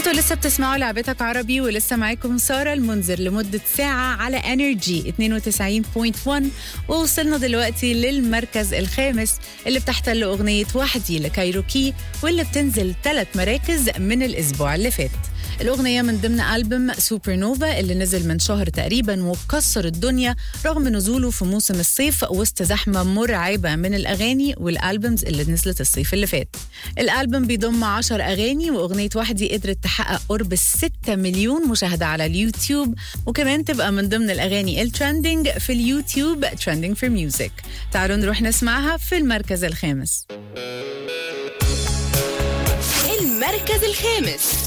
انتوا لسه بتسمعوا لعبتك عربي ولسه معاكم ساره المنذر لمده ساعه على انرجي 92.1 ووصلنا دلوقتي للمركز الخامس اللي بتحتل اغنيه وحدي لكايروكي واللي بتنزل ثلاث مراكز من الاسبوع اللي فات الأغنية من ضمن ألبوم سوبر نوفا اللي نزل من شهر تقريبا وكسر الدنيا رغم نزوله في موسم الصيف وسط زحمة مرعبة من الأغاني والألبومز اللي نزلت الصيف اللي فات الألبوم بيضم 10 أغاني وأغنية وحدي قدرت تحقق قرب 6 مليون مشاهدة على اليوتيوب وكمان تبقى من ضمن الأغاني الترندنج في اليوتيوب ترندنج في ميوزك تعالوا نروح نسمعها في المركز الخامس المركز الخامس